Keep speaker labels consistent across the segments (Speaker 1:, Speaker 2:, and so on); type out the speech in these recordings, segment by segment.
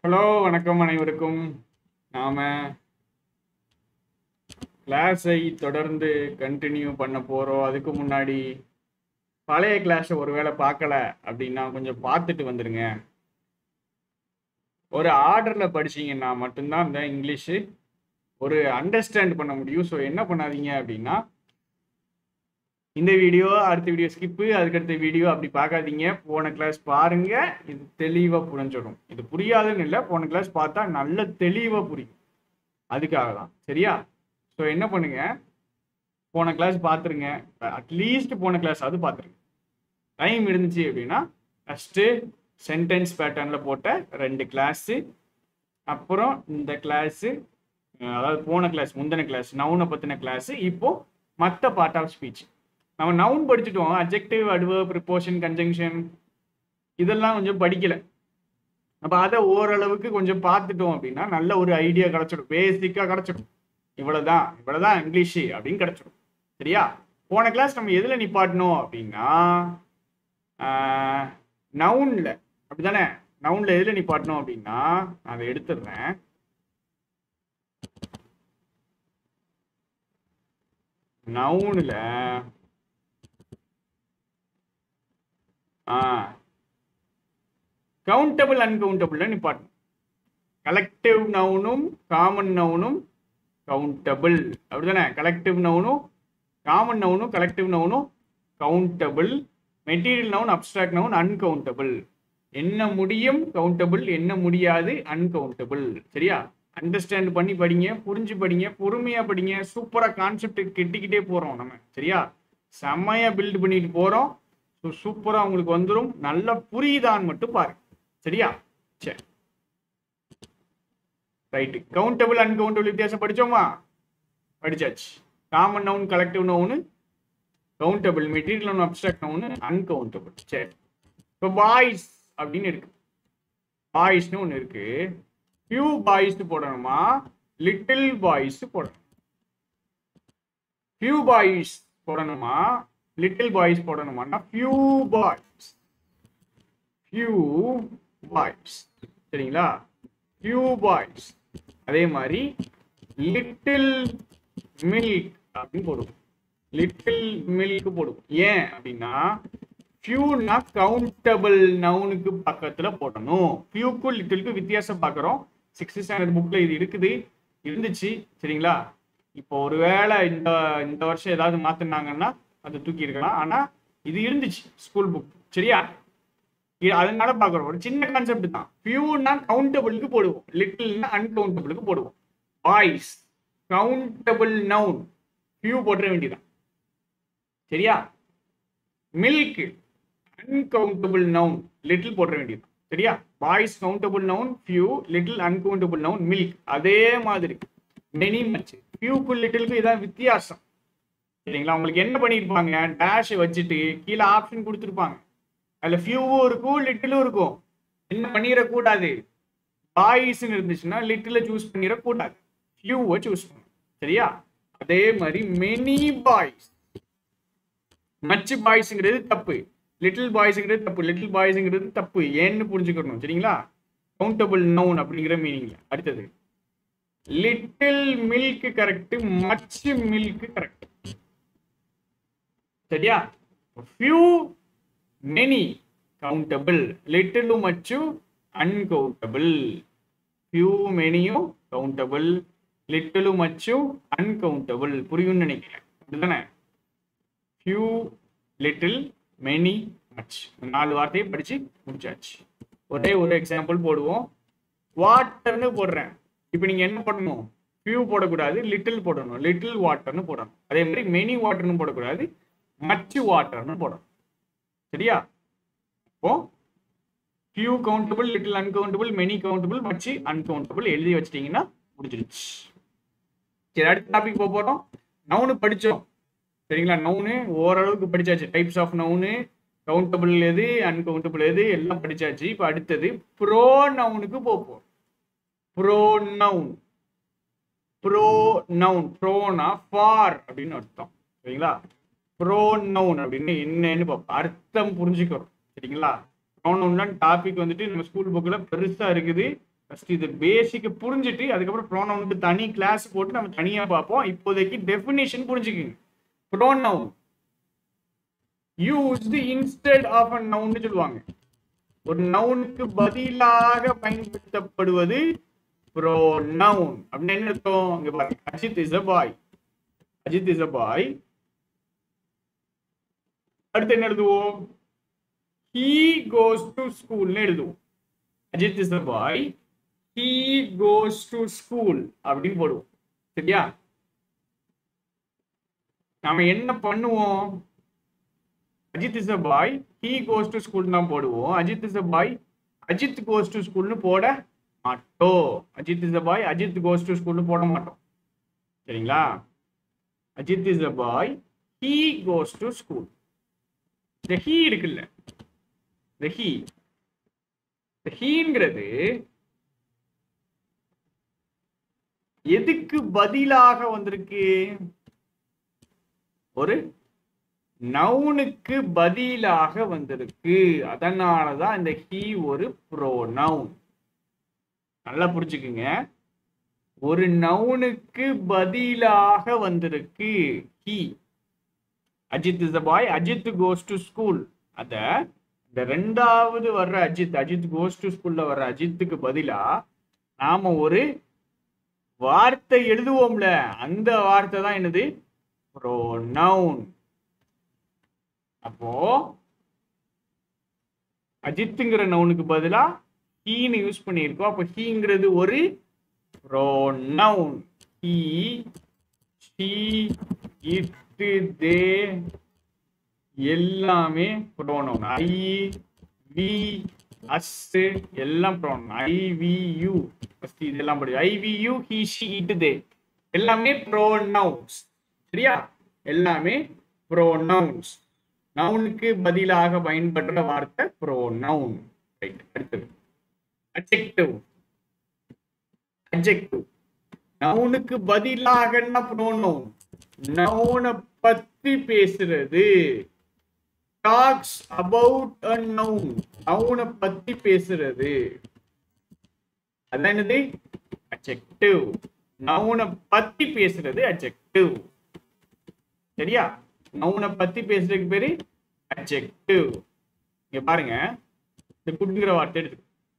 Speaker 1: Hello வணக்கம் அனைவருக்கும் நாம கிளாஸை தொடர்ந்து கண்டினியூ பண்ண போறோம் அதுக்கு முன்னாடி பழைய கிளாஸை ஒருவேளை பார்க்கல அப்படின்னா கொஞ்சம் பார்த்துட்டு வந்துடுங்க ஒரு ஆர்டரில் படிச்சீங்கன்னா மட்டும்தான் இந்த இங்கிலீஷு ஒரு அண்டர்ஸ்டாண்ட் பண்ண முடியும் ஸோ என்ன பண்ணாதீங்க அப்படின்னா இந்த வீடியோ அடுத்த வீடியோ ஸ்கிப்பு அதுக்கடுத்த வீடியோ அப்படி பார்க்காதீங்க போன கிளாஸ் பாருங்க இது தெளிவாக புரிஞ்சிடும் இது புரியாதுன்னு இல்லை போன கிளாஸ் பார்த்தா நல்ல தெளிவாக புரியும் அதுக்காக தான் சரியா ஸோ என்ன பண்ணுங்க போன கிளாஸ் பார்த்துருங்க அட்லீஸ்ட் போன கிளாஸ் அது பார்த்துருங்க டைம் இருந்துச்சு அப்படின்னா ஃபஸ்ட்டு சென்டென்ஸ் பேட்டர்னில் போட்ட ரெண்டு கிளாஸு அப்புறம் இந்த கிளாஸு அதாவது போன கிளாஸ் முந்தின கிளாஸ் நவுனை பற்றின கிளாஸு இப்போ மற்ற பார்ட் ஆஃப் ஸ்பீச் நம்ம நவுன் படிச்சுட்டோம் அப்ஜெக்டிவ் அட்வர்ப் ப்ரிப்போஷன் கன்ஜங்ஷன் இதெல்லாம் கொஞ்சம் படிக்கல அப்போ அதை ஓரளவுக்கு கொஞ்சம் பார்த்துட்டோம் அப்படின்னா நல்ல ஒரு ஐடியா கிடச்சிடும் பேசிக்காக கிடச்சிடும் இவ்வளோதான் இவ்வளோதான் இங்கிலீஷு அப்படின்னு கிடச்சிடும் சரியா போன கிளாஸ் நம்ம எதில் நிப்பாட்டணும் அப்படின்னா நவுனில் அப்படிதானே நவுனில் எதில் நிப்பாட்டணும் அப்படின்னா நான் அதை எடுத்துடுறேன் நவுனில் ஆ கவுண்டபிள் அன்கவுண்டபிள் நிப்பாட்டணும் கலெக்டிவ் நவுனும் காமன் நவுனும் கவுண்டபிள் அப்படிதானே கலெக்டிவ் நவுனும் காமன் நவுனும் கலெக்டிவ் நவுனும் countable material noun abstract noun uncountable என்ன முடியும் கவுண்டபிள் என்ன முடியாது அன்கவுண்டபிள் சரியா அண்டர்ஸ்டாண்ட் பண்ணி படிங்க புரிஞ்சு படிங்க பொறுமையா படிங்க சூப்பரா கான்செப்ட் கெட்டிக்கிட்டே போறோம் நம்ம சரியா செம்மையா பில்ட் பண்ணிட்டு போறோம் ஸோ சூப்பராக உங்களுக்கு வந்துடும் நல்லா புரியுதான்னு மட்டும் பாருங்க சரியா சரி ரைட்டு கவுண்டபிள் அன்கவுண்டபிள் வித்தியாசம் படிச்சோமா படிச்சாச்சு common noun collective noun countable material noun abstract noun uncountable சரி இப்போ பாய்ஸ் அப்படின்னு இருக்கு பாய்ஸ்னு ஒன்று இருக்கு ஃபியூ பாய்ஸ் போடணுமா லிட்டில் பாய்ஸ் போடணும் ஃபியூ பாய்ஸ் போடணுமா லிட்டில் பாய்ஸ் போடணுமான்னா ஃபியூ பாய்ஸ் ஃபியூ பாய்ஸ் சரிங்களா ஃபியூ பாய்ஸ் அதே மாதிரி லிட்டில் மில்க் அப்படின்னு போடுவோம் லிட்டில் மில்க் போடுவோம் ஏன் அப்படின்னா ஃபியூனா கவுண்டபிள் நவுனுக்கு பக்கத்துல போடணும் ஃபியூக்கும் லிட்டிலுக்கு வித்தியாசம் பார்க்குறோம் சிக்ஸ்த் ஸ்டாண்டர்ட் புக்ல இது இருக்குது இருந்துச்சு சரிங்களா இப்போ ஒருவேளை இந்த இந்த வருஷம் ஏதாவது மாத்தினாங்கன்னா அதை தூக்கி இருக்கலாம் ஆனா இது இருந்துச்சு ஸ்கூல் புக் சரியா இது அதனால பாக்குறோம் ஒரு சின்ன கான்செப்ட் தான் ஃபியூனா கவுண்டபிளுக்கு போடுவோம் லிட்டில்னா அன்கவுண்டபிளுக்கு போடுவோம் பாய்ஸ் கவுண்டபிள் நவுன் ஃபியூ போட்டுற வேண்டியதான் சரியா மில்க் அன்கவுண்டபிள் நவுன் லிட்டில் போட்டுற வேண்டியது சரியா boys countable noun few little uncountable noun milk அதே மாதிரி மெனி மச் ஃபியூக்கும் லிட்டிலுக்கும் இதான் வித்தியாசம் சரிங்களா உங்களுக்கு என்ன பண்ணியிருப்பாங்க டேஷ் வச்சுட்டு கீழே ஆப்ஷன் கொடுத்துருப்பாங்க அதில் ஃபியூவும் இருக்கும் லிட்டிலும் இருக்கும் என்ன பண்ணிடக்கூடாது பாய்ஸ்ன்னு இருந்துச்சுன்னா லிட்டில சூஸ் பண்ணிடக்கூடாது ஃபியூவை சூஸ் பண்ணும் சரியா அதே மாதிரி மெனி பாய்ஸ் மச்சு பாய்ஸுங்கிறது தப்பு லிட்டில் பாய்ஸுங்கிறது தப்பு லிட்டில் பாய்ஸுங்கிறது தப்பு ஏன்னு புரிஞ்சுக்கணும் சரிங்களா கவுண்டபிள் நவுன் அப்படிங்கிற மீனிங்ல அடுத்தது little milk correct much milk correct சரியா ஃபியூ மெனி கவுண்டபிள் லிட்டிலும் மச்சும் அன்கவுண்டபிள் ஃபியூ மெனியும் கவுண்டபிள் லிட்டிலும் மச்சும் அன்கவுண்டபிள் புரியும்னு நினைக்கிறேன் அப்படிதானே ஃபியூ லிட்டில் மெனி மச் நாலு வார்த்தையை படிச்சு முடிச்சாச்சு ஒரே ஒரு எக்ஸாம்பிள் போடுவோம் வாட்டர்னு போடுறேன் இப்போ நீங்க என்ன பண்ணணும் ஃபியூ போடக்கூடாது லிட்டில் போடணும் லிட்டில் வாட்டர்னு போடணும் அதே மாதிரி மெனி வாட்டர்னு போடக்கூடாது மச்சு வாட்டர்னு போடணும் சரியா இப்போ few countable little uncountable many countable much uncountable எழுதி வச்சிட்டீங்கன்னா முடிஞ்சிருச்சு சரி அடுத்த டாபிக் போக போறோம் நவுனு படிச்சோம் சரிங்களா நவுனு ஓரளவுக்கு படிச்சாச்சு டைப்ஸ் ஆஃப் நவுனு கவுண்டபிள் எது அன்கவுண்டபிள் எது எல்லாம் படிச்சாச்சு இப்போ அடுத்தது ப்ரோ நவுனுக்கு போப்போம் ப்ரோ நவுன் ப்ரோ நவுன் ப்ரோனா ஃபார் அப்படின்னு அர்த்தம் சரிங்களா ப்ரோ நவுன் அப்படின்னு என்னன்னு பார்ப்போம் அர்த்தம் புரிஞ்சுக்கிறோம் சரிங்களா ப்ரோனவுன்லாம் டாபிக் வந்துட்டு நம்ம ஸ்கூல் புக்கில் பெருசா இருக்குது ஃபர்ஸ்ட் இது பேசிக் புரிஞ்சுட்டு அதுக்கப்புறம் ப்ரோனவுனுக்கு தனி கிளாஸ் போட்டு நம்ம தனியா பார்ப்போம் இப்போதைக்கு டெஃபினிஷன் புரிஞ்சுக்குங்க pronoun used instead of a நவுன்னு சொல்லுவாங்க ஒரு நவுனுக்கு பதிலாக பயன்படுத்தப்படுவது ப்ரோனவுன் அப்படின்னு என்ன அர்த்தம் இங்க பாருங்க Ajith is a boy Ajith is a boy அடுத்து என்ன எழுதுவோம் ஹீ கோஸ் டு ஸ்கூல்னு எழுதுவோம் Ajith is a boy he goes to school அப்படின்னு போடுவோம் சரியா நாம என்ன பண்ணுவோம் Ajith is a boy he goes to school தான் போடுவோம் Ajith is a boy Ajith goes to ஸ்கூல்னு போட மாட்டோம் Ajith is a boy Ajith goes to ஸ்கூல்னு போட மாட்டோம் சரிங்களா Ajith is a boy he goes to school இந்த ஹீ இருக்குல்ல இந்த ஹீ இந்த ஹீங்கிறது எதுக்கு பதிலாக வந்திருக்கு ஒரு நவுனுக்கு பதிலாக வந்திருக்கு அதனாலதான் இந்த ஹீ ஒரு ப்ரோனவுன் நல்லா புரிஞ்சுக்குங்க ஒரு நவுனுக்கு பதிலாக வந்திருக்கு he Ajith is the boy Ajith goes to school அத இந்த ரெண்டாவது வர்ற அஜித் அஜித் கோஸ் டு ஸ்கூல்ல வர்ற அஜித்துக்கு பதிலா நாம ஒரு வார்த்தை எழுதுவோம்ல அந்த வார்த்தை தான் என்னது ப்ரோனவுன் அப்போ அஜித்துங்கிற நவுனுக்கு பதிலா ஹீன்னு யூஸ் பண்ணியிருக்கோம் அப்போ ஹீங்கிறது ஒரு pronoun he she it they எல்லாமே ப்ரோனவுன் ஐ வி அஸ் எல்லாம் pronoun I we you first இதெல்லாம் படி I we you he she it they எல்லாமே ப்ரோனவுன்ஸ் சரியா எல்லாமே ப்ரோனவுன்ஸ் நவுனுக்கு பதிலாக பயன்படுற வார்த்தை ப்ரோனவுன் ரைட் அடுத்தது அட்ஜெக்டிவ் அட்ஜெக்டிவ் நவுனுக்கு பதிலாக என்ன ப்ரோனவுன் நவுனை பத்தி பேசுறது டாக்ஸ் அபவுட் அ நவுன் நவுனை பத்தி பேசுறது அதான் என்னது அட்ஜெக்டிவ் நவுனை பத்தி பேசுறது அட்ஜெக்டிவ் சரியா நவுனை பத்தி பேசுறதுக்கு பேரு அட்ஜெக்டிவ் இங்க பாருங்க இந்த குட்ங்கிற வார்த்தை எடுத்து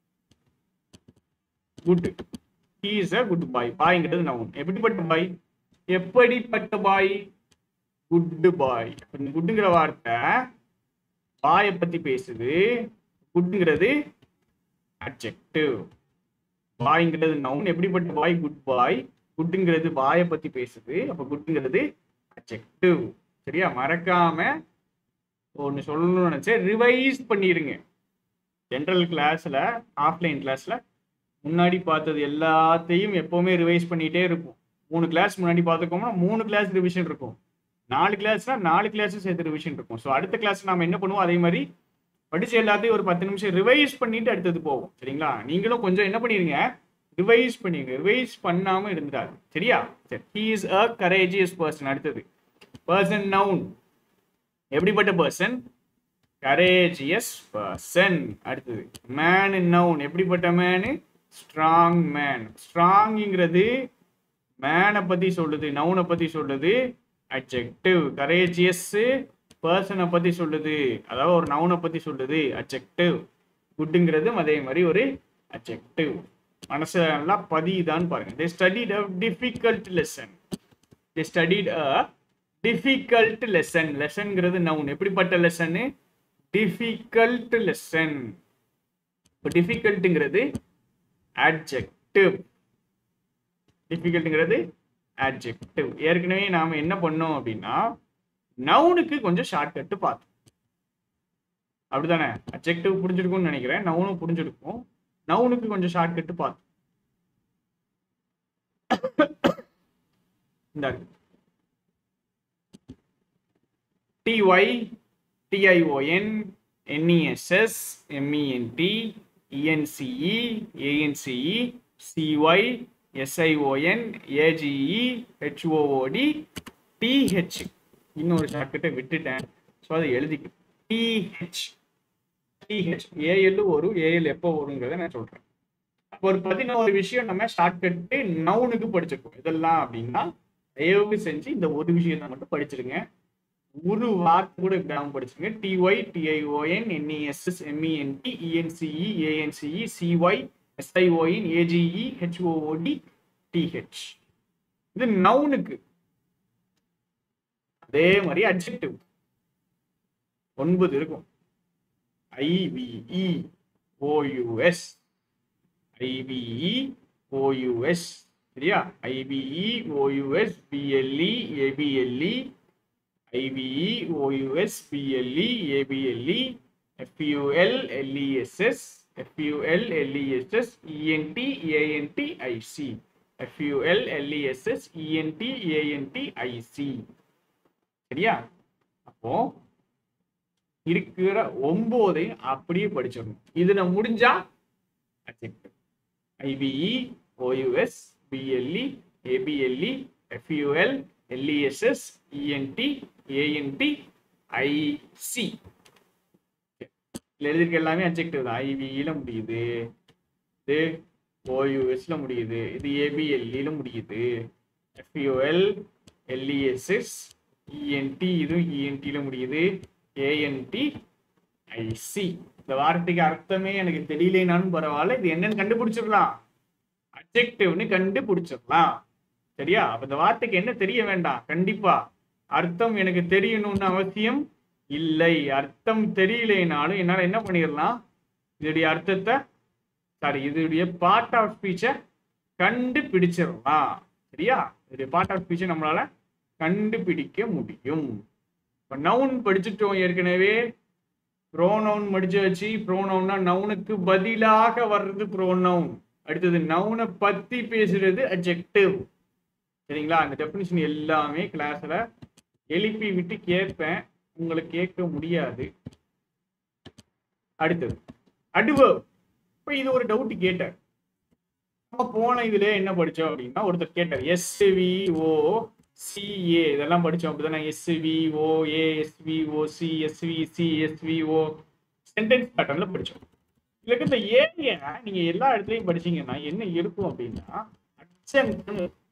Speaker 1: good he is a good boy பாய்ங்கிறது நவுன் எப்படிப்பட்ட பாய் எப்படிப்பட்ட பாய் குட் பாய் இந்த குட்டுங்கிற வார்த்தை பாயை பத்தி பேசுது குட்ங்கிறது அட்ஜெக்டிவ் பாய்ங்கிறது நவுன் எப்படிப்பட்ட பாய் குட் பாய் குட்டுங்கிறது பாயை பத்தி பேசுது அப்ப குட்டுங்கிறது அட்ஜெக்டிவ் சரியா மறக்காம ஒன்னு சொல்லணும்னு நினைச்சேன் ரிவைஸ் பண்ணிருங்க ஜென்ரல் கிளாஸ்ல ஆஃப்லைன் கிளாஸ்ல முன்னாடி பார்த்தது எல்லாத்தையும் எப்பவுமே ரிவைஸ் பண்ணிட்டே இருக்கும் மூணு கிளாஸ் முன்னாடி பார்த்துக்கோம்னா மூணு கிளாஸ் ரிவிஷன் இருக்கும் நாலு கிளாஸ்னா நாலு கிளாஸும் சேர்த்து ரிவிஷன் இருக்கும் ஸோ அடுத்த கிளாஸ் நாம என்ன பண்ணுவோம் அதே மாதிரி படிச்சு எல்லாத்தையும் ஒரு பத்து நிமிஷம் ரிவைஸ் பண்ணிட்டு அடுத்தது போவோம் சரிங்களா நீங்களும் கொஞ்சம் என்ன பண்ணிருங்க ரிவைஸ் பண்ணிருங்க ரிவைஸ் பண்ணாம இருந்துடாது சரியா சரி he is a courageous person அடுத்தது பர்சன் நவுன் எப்படிப்பட்ட பர்சன் கரேஜியஸ் பர்சன் அடுத்தது மேன் நவுன் எப்படிப்பட்ட மேனு ஸ்ட்ராங் மேன் ஸ்ட்ராங்ங்கிறது மேனை பத்தி சொல்லுது நவுனை பத்தி சொல்லுது அட்ஜெக்டிவ் கரேஜியஸ் பர்சனை பத்தி சொல்லுது அதாவது ஒரு நவுனை பத்தி சொல்லுது அட்ஜெக்டிவ் குட்டுங்கிறதும் அதே மாதிரி ஒரு அட்ஜெக்டிவ் மனசு நல்லா பதியுதான்னு பாருங்க they studied a difficult lesson they studied a difficult lesson லெசன்ங்கிறது நவுன் எப்படிப்பட்ட லெசன் டிஃபிகல்ட் லெசன் இப்போ டிஃபிகல்ட்டுங்கிறது adjective டிஃபிகல்ட்டுங்கிறது adjective ஏற்கனவே நாம என்ன பண்ணோம் அப்படின்னா நவுனுக்கு கொஞ்சம் ஷார்ட்கட் பார்த்தோம் அப்படிதானே அட்ஜெக்டிவ் புரிஞ்சிருக்கும்னு நினைக்கிறேன் நவுனும் புரிஞ்சிருக்கும் நவுனுக்கு கொஞ்சம் ஷார்ட்கட் பார்த்தோம் இந்த T Y T I O N N E S S M E N T E N C E A N C E C Y S I O N A G E H O O D T H இன்னொரு ஷார்ட்கட்டை விட்டுட்டேன் ஸோ அதை எழுதிக்க டிஹெச் டிஹெச் ஏஎல் வரும் ஏஎல் எப்போ வருங்கிறத நான் சொல்கிறேன் அப்போ ஒரு பதினோரு விஷயம் நம்ம ஷார்ட்கட்டு நவுனுக்கு படிச்சிருக்கோம் இதெல்லாம் அப்படின்னா தயவு செஞ்சு இந்த ஒரு விஷயத்தை மட்டும் படிச்சிருங்க ஒரு வார்த்தை கூட விடாம படிச்சிருங்க T Y T I O N N E S S M E N T E N C E A N C E C Y S I O N A G E H O O D T H இது நவுனுக்கு அதே மாதிரி அட்ஜெக்டிவ் ஒன்பது இருக்கும் ஐவிஇ ஓயூஎஸ் ஐவிஇ ஓயூஎஸ் சரியா I B E O U S B L E A B L E I B E O U S B L E A B L E F U L L E S S F U L L E S S E N T A N T I C F U L L E S S E N T A N T I C சரியா அப்போ இருக்கிற ஒன்பதையும் அப்படியே படிச்சிடணும் இதுல முடிஞ்சா adjective. IBE, OUS, BLE, ABLE, FUL, LESS, ENT, ANT, IC. இதுல எழுதிருக்க எல்லாமே objective தான் ஐவிஇல முடியுது இது ஓயூஎஸ்ல முடியுது இது ஏபிஎல்இல முடியுது எஃப்யூஎல் எல்இஎஸ்எஸ் இஎன்டி இதுவும் இஎன்டில முடியுது ஏஎன்டி ஐசி இந்த வார்த்தைக்கு அர்த்தமே எனக்கு தெரியலனாலும் பரவாயில்ல இது என்னன்னு கண்டுபிடிச்சிடலாம் அப்ஜெக்டிவ்னு கண்டுபிடிச்சிடலாம் சரியா அப்ப இந்த வார்த்தைக்கு என்ன தெரிய வேண்டாம் கண்டிப்பா அர்த்தம் எனக்கு தெரியணும்னு அவசியம் இல்லை அர்த்தம் தெரியலைனாலும் என்னால என்ன பண்ணிடலாம் இதோடைய அர்த்தத்தை சாரி இதோடைய பார்ட் ஆஃப் ஸ்பீச்சை கண்டுபிடிச்சிடலாம் சரியா இதோடைய பார்ட் ஆஃப் ஸ்பீச்சை நம்மளால கண்டுபிடிக்க முடியும் இப்போ நவுன் படிச்சுட்டோம் ஏற்கனவே ப்ரோனவுன் படிச்சு வச்சு ப்ரோனவுன்னா நவுனுக்கு பதிலாக வர்றது ப்ரோனவுன் அடுத்தது நவுனை பத்தி பேசுறது அட்ஜெக்டிவ் சரிங்களா அந்த டெஃபினிஷன் எல்லாமே கிளாஸ்ல எழுப்பி விட்டு கேட்பேன் உங்களுக்கு கேட்க முடியாது அடுத்தது அட்வர்ப் இப்போ இது ஒரு டவுட் கேட்டார் நம்ம போன இதுல என்ன படிச்சோம் அப்படின்னா ஒருத்தர் கேட்டார் எஸ்விஓ சிஏ இதெல்லாம் படிச்சோம் அப்படிதானே S V O A S V O C S V C S V O sentence பேட்டர்ன்ல படிச்சோம் இதுல இந்த ஏரியா நீங்க எல்லா இடத்துலயும் படிச்சீங்கன்னா என்ன இருக்கும் அப்படின்னா அட்ஜங்க்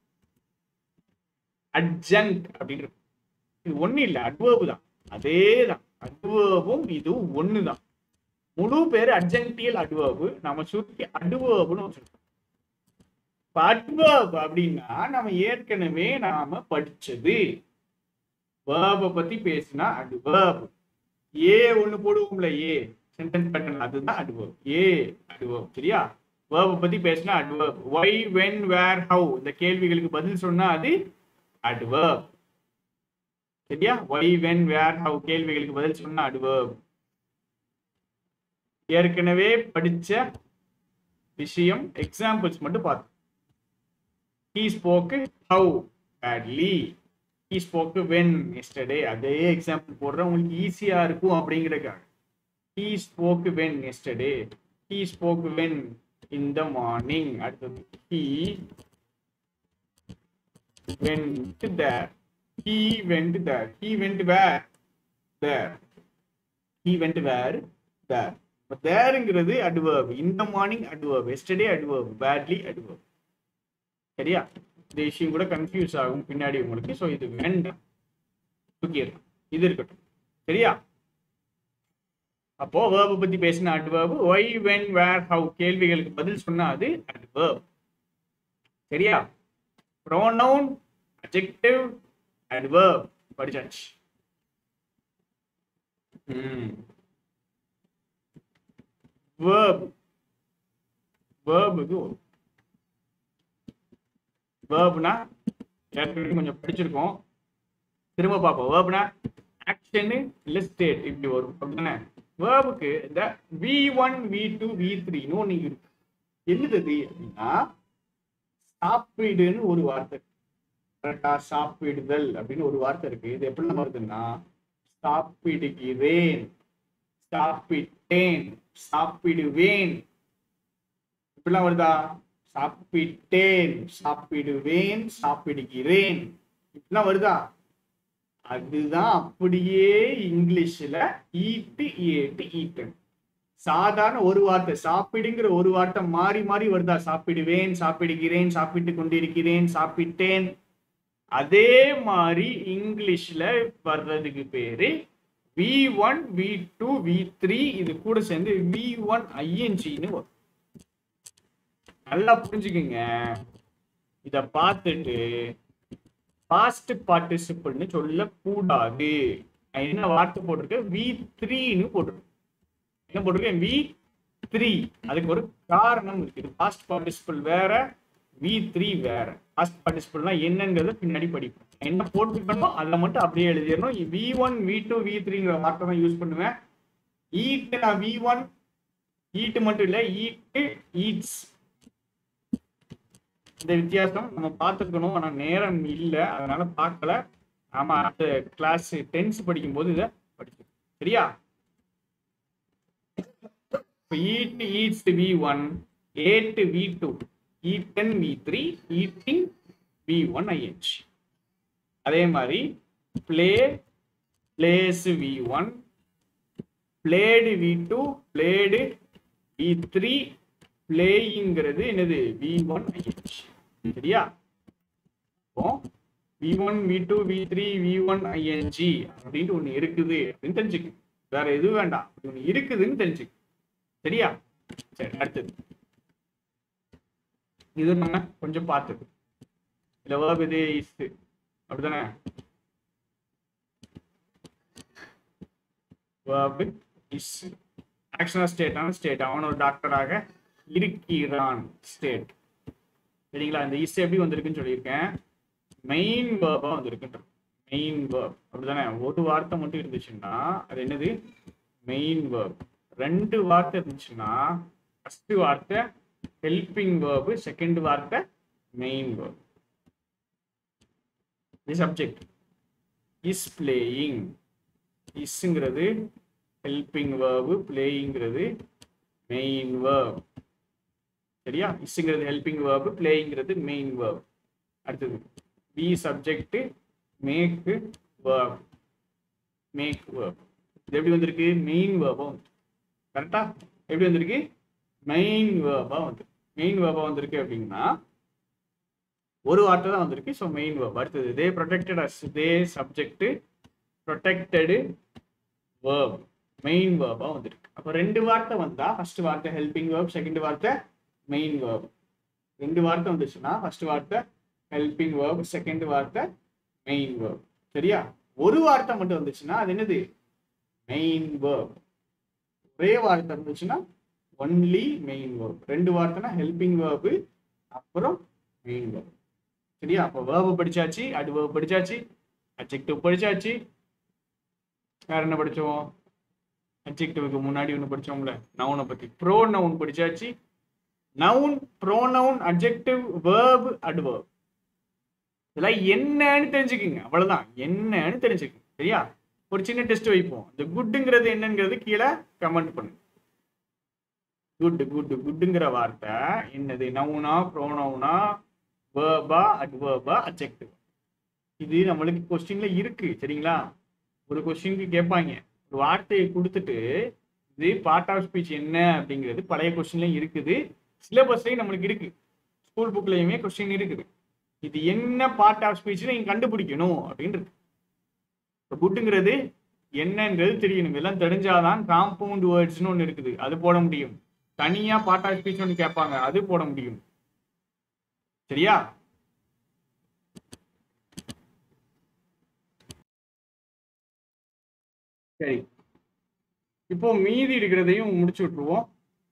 Speaker 1: அட்ஜங்க் அப்படின்னு இருக்கும் இது ஒண்ணு இல்ல அட்வர்பு தான் அதே தான் அட்வர்பும் இதுவும் ஒண்ணு தான் முழு பேர் அட்ஜங்டியல் அட்வர்பு நம்ம சுருக்கி அட்வர்புன்னு வச்சிருக்கோம் இப்ப அட்வர்ப் அப்படின்னா நம்ம ஏற்கனவே நாம படிச்சது வேர்ப பத்தி பேசினா அட்வர்ப் ஏ ஒண்ணு போடுவோம்ல ஏ சென்டென்ஸ் பேட்டர்ன் அதுதான் அட்வர்ப் ஏ அட்வர்ப் சரியா வேர்ப பத்தி பேசினா adverb why when where how இந்த கேள்விகளுக்கு பதில் சொன்னா அது அட்வர்ப் சரியா ஒய் வென் வேர் ஹவு கேள்விகளுக்கு பதில் சொன்னா அட்வர்ப் ஏற்கனவே படிச்ச விஷயம் எக்ஸாம்பிள்ஸ் மட்டும் பார்த்தோம் he spoke how badly he spoke when yesterday அதே எக்ஸாம்பிள் போடுறேன் உங்களுக்கு ஈஸியா இருக்கும் அப்படிங்கிறதுக்காக he spoke when yesterday he spoke when in the morning அடுத்தது he went there he went there he went where there he went where there தேருங்கிறது adverb இந்த morning adverb yesterday adverb badly adverb சரியா இந்த விஷயம் கூட confuse ஆகும் பின்னாடி உங்களுக்கு ஸோ இது வேண்டாம் தூக்கிடலாம் இது இருக்கட்டும் சரியா அப்போ வேர்பை பத்தி பேசின adverb why when where how கேள்விகளுக்கு பதில் சொன்னா அது அட்வர்ப் சரியா ப்ரோனவுன் அஜெக்டிவ் அட்வர்ப் படிச்சாச்சு ம் verb verb-க்கு வரும் வேர்ப்னா ஏற்கனவே கொஞ்சம் படிச்சிருக்கோம் திரும்ப பார்ப்போம் வேர்ப்னா ஆக்ஷனு இல்லை ஸ்டேட் இப்படி வரும் அப்படிதானே வேர்புக்கு இந்த V one V two V த்ரீன்னு ஒன்று இருக்கு என்னது அது அப்படின்னா சாப்பிடுன்னு ஒரு வார்த்தை கரெக்டா சாப்பிடுதல் அப்படின்னு ஒரு வார்த்தை இருக்கு இது எப்படி வருதுன்னா சாப்பிடுகிறேன் சாப்பிட்டேன் சாப்பிடுவேன் இப்படிலாம் வருதா சாப்பிட்டேன் சாப்பிடுவேன் சாப்பிடுகிறேன் இப்படிலாம் வருதா அதுதான் அப்படியே இங்கிலீஷ்ல ஈட்டு ஏட்டு ஈட்டன் சாதாரண ஒரு வார்த்தை சாப்பிடுங்கிற ஒரு வார்த்தை மாறி மாறி வருதா சாப்பிடுவேன் சாப்பிடுகிறேன் சாப்பிட்டு கொண்டிருக்கிறேன் சாப்பிட்டேன் அதே மாதிரி இங்கிலீஷ்ல வர்றதுக்கு பேரு V one V two V three இது கூட சேர்ந்து வி ஒன் ஐஎன்ஜின்னு வரும் நல்லா புரிஞ்சுக்குங்க இத பார்த்துட்டு பாஸ்ட் பார்ட்டிசிபிள்னு சொல்லக்கூடாது நான் என்ன வார்த்தை போட்டிருக்கேன் வி த்ரீன்னு போட்டிருக்கேன் என்ன போட்டிருக்கேன் வி த்ரீ அதுக்கு ஒரு காரணம் இருக்குது பாஸ்ட் பார்ட்டிசிபிள் வேற வி த்ரீ வேற பாஸ்ட் பார்ட்டிசிபிள்னா என்னங்கிறத பின்னாடி படிப்போம் என்ன போட்டுக்கணுமோ அதை மட்டும் அப்படியே எழுதிடணும் V one V two V த்ரீங்கிற வார்த்தை தான் யூஸ் பண்ணுவேன் ஈட்டு நான் வி ஒன் ஈட்டு மட்டும் இல்லை ஈட்டு ஈட்ஸ் இந்த வித்தியாசம் நம்ம பார்த்துக்கணும் ஆனால் நேரம் இல்லை அதனால பார்க்கல ஆமா அடுத்த கிளாஸ் டென்ஸ் படிக்கும்போது இதை படிக்கணும் சரியா இப்போ eat eats V one ate V two eaten V three eating V one ஐஹெச் அதே மாதிரி play plays V one played V two played V three பிளேயிங்கிறது என்னது வி ஒன் ஐஹெச் சரியா இப்போ V one V two V three V one I N G அப்படின்ட்டு ஒன்று இருக்குது அப்படின்னு தெரிஞ்சுக்கு வேற எதுவும் வேண்டாம் அப்படி ஒன்று இருக்குதுன்னு தெரிஞ்சுக்கு சரியா சரி அடுத்தது இது நம்ம கொஞ்சம் பார்த்தது இல்ல வேர்ப் இது இஸ் அப்படிதானே வேர்ப் இஸ் ஆக்ஷனல் ஸ்டேட்டான ஸ்டேட் அவன் ஒரு டாக்டராக இருக்கிறான் ஸ்டேட் சரிங்களா இந்த இஸ் எப்படி வந்திருக்குன்னு சொல்லியிருக்கேன் மெயின் வேர்பா வந்திருக்குன்ற மெயின் வேர்ப் அப்படிதானே ஒரு வார்த்தை மட்டும் இருந்துச்சுன்னா அது என்னது மெயின் வேர்ப் ரெண்டு வார்த்தை இருந்துச்சுன்னா ஃபர்ஸ்ட் வார்த்தை ஹெல்பிங் வேர்பு செகண்ட் வார்த்தை மெயின் வேர்ப் இது சப்ஜெக்ட் இஸ் பிளேயிங் இஸ்ங்கிறது ஹெல்பிங் வேர்பு பிளேயிங்கிறது மெயின் வேர்ப் சரியா இஸ்ங்கிறது ஹெல்பிங் வேர்பு பிளேயிங்கிறது மெயின் வேர்ப் அடுத்தது be subject make verb make verb இது எப்படி வந்திருக்கு மெயின் வேர்பா வந்து கரெக்டா எப்படி வந்திருக்கு மெயின் வேர்பா வந்து மெயின் வேர்பா வந்திருக்கு அப்படின்னா ஒரு வார்த்தை தான் வந்திருக்கு ஸோ மெயின் வேர்ப் அடுத்தது they protected as they subject protected verb main வேர்பா வந்திருக்கு அப்போ ரெண்டு வார்த்தை வந்தா ஃபர்ஸ்ட் வார்த்தை ஹெல்பிங் வேர்ப் செகண்ட் வார்த்தை மெயின் வேர்ப் ரெண்டு வார்த்தை வந்துச்சுன்னா ஃபர்ஸ்ட் வார்த்தை ஹெல்பிங் வேர்ப் செகண்ட் வார்த்தை மெயின் வேர்ப் சரியா ஒரு வார்த்தை மட்டும் வந்துச்சுன்னா அது என்னது மெயின் வேர்ப் ஒரே வார்த்தை இருந்துச்சுன்னா ஒன்லி மெயின் வேர்ப் ரெண்டு வார்த்தைனா ஹெல்பிங் வேர்பு அப்புறம் மெயின் வேர்ப் சரியா அப்போ வேர்பு படிச்சாச்சு அடு வேர்ப் படிச்சாச்சு அப்ஜெக்டிவ் படிச்சாச்சு வேற என்ன படிச்சோம் அப்ஜெக்டிவ்க்கு முன்னாடி ஒன்று படிச்சோம்ல நவுனை பத்தி ப்ரோ நவுன் படிச்சாச்சு noun pronoun adjective verb adverb இதெல்லாம் என்னன்னு தெரிஞ்சுக்குங்க அவ்வளவுதான் என்னன்னு தெரிஞ்சுக்குங்க சரியா ஒரு சின்ன டெஸ்ட் வைப்போம் இந்த குட்டுங்கிறது என்னங்கிறது கீழே கமெண்ட் பண்ணுங்க குட் குட் குட்டுங்கிற வார்த்தை என்னது நவுனா ப்ரோனவுனா வேர்பா அட்வர்பா அப்ஜெக்டிவ் இது நம்மளுக்கு கொஸ்டின்ல இருக்கு சரிங்களா ஒரு கொஸ்டினுக்கு கேட்பாங்க ஒரு வார்த்தையை கொடுத்துட்டு இது பார்ட் ஆஃப் ஸ்பீச் என்ன அப்படிங்கிறது பழைய கொஸ்டின்ல இருக்குது சிலபஸ்லயும் நம்மளுக்கு இருக்கு ஸ்கூல் புக்லயுமே கொஸ்டின் இருக்குது இது என்ன பார்ட் ஆஃப் ஸ்பீச் நீங்க கண்டுபிடிக்கணும் அப்படின்னு இருக்கு இப்போ குட்டுங்கிறது என்னன்றது தெரியணும் இதெல்லாம் தெரிஞ்சாதான் காம்பவுண்ட் வேர்ட்ஸ்னு ஒன்று இருக்குது அது போட முடியும் தனியா பார்ட் ஆஃப் ஸ்பீச் ஒன்று கேட்பாங்க அது போட முடியும் சரியா சரி இப்போ மீதி இருக்கிறதையும் முடிச்சு விட்டுருவோம்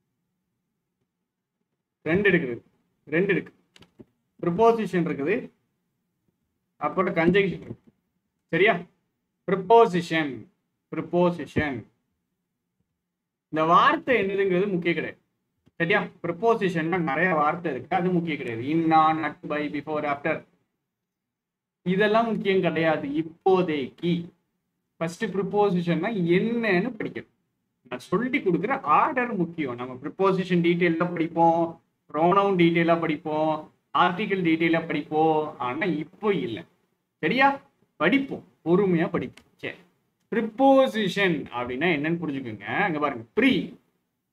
Speaker 1: ரெண்டு இருக்குது ரெண்டு இருக்கு ப்ரிப்போசிஷன் இருக்குது அப்புறம் கன்ஜெக்ஷன் இருக்கு சரியா ப்ரிப்போசிஷன் ப்ரிப்போசிஷன் இந்த வார்த்தை என்னதுங்கிறது முக்கியம் கிடையாது சரியா ப்ரிப்போசிஷன்ல நிறைய வார்த்தை இருக்கு அது முக்கியம் கிடையாது in on at by before after இதெல்லாம் முக்கியம் கிடையாது இப்போதைக்கு ஃபர்ஸ்ட் ப்ரிப்போசிஷன்னா என்னன்னு படிக்கணும் நான் சொல்லி கொடுக்குற ஆர்டர் முக்கியம் நம்ம ப்ரிப்போசிஷன் டீட்டெயிலாக படிப்போம் ப்ரோனவுன் டீட்டெயிலாக படிப்போம் ஆர்டிக்கல் டீட்டெயிலாக படிப்போம் ஆனால் இப்போ இல்லை சரியா படிப்போம் பொறுமையாக படிப்போம் சரி ப்ரிப்போசிஷன் அப்படின்னா என்னன்னு புரிஞ்சுக்கோங்க அங்கே பாருங்க ப்ரீ